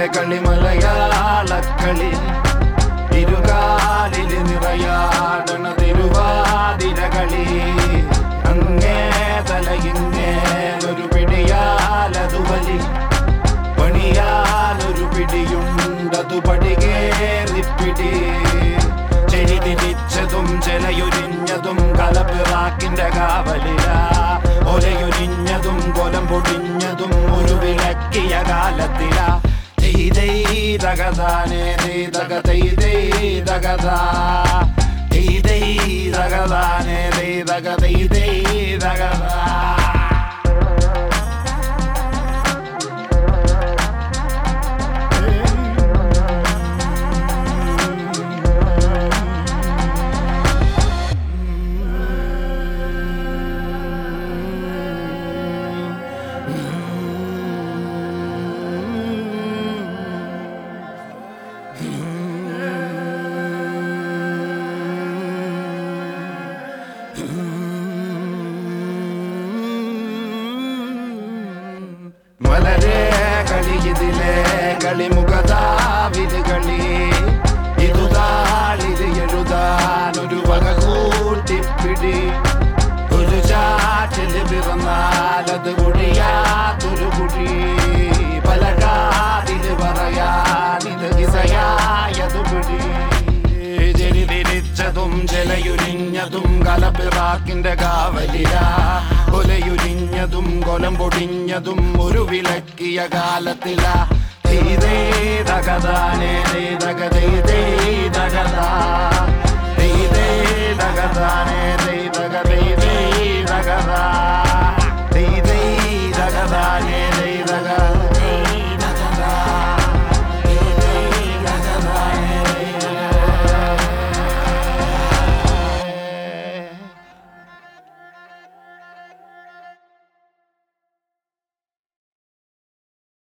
കളി മലയാളക്കളി ഇരുകാലിൽ നിറയാടണ തിരുവാതിര കളി അങ്ങേ തലയിങ്ങേലൊരു പിടിയാലതു വലി പണിയാലൊരു പിടിയുണ്ടതു പടികേറിപ്പിടി ചെടി തിരിച്ചതും ചെലയൊരിഞ്ഞതും കലപ്പിറാക്കിന്റെ കാവലില ഒലയൊരിഞ്ഞതും കൊലം പൊടിഞ്ഞതും ഒരു വിളക്കിയ കാലത്തില തകതാനേ തകതാ തകതാനേ തകതാ മലരെ കളി ഇതിലെ കളി മുഖതാവില് കളി ഇതു താളിത് എഴുതാൻ ഒരു വക കൂട്ടിപ്പിടി ഒരു ചാറ്റില് പിറന്നാൽ അത് കുഴിയാത്തൊരു കുഴി പല കാതില് പറയാൻ ഇത് ഇസയായതു പിടി ചെരി തിരിച്ചതും ചെലയുരിഞ്ഞതും കലപ്പിറാക്കിന്റെ കാവലില കൊലയുരിഞ്ഞതും കൊലം പൊടിഞ്ഞതും ഒരു വിലക്കിയ കാലത്തില തകതാനേ തകതേ തകതാ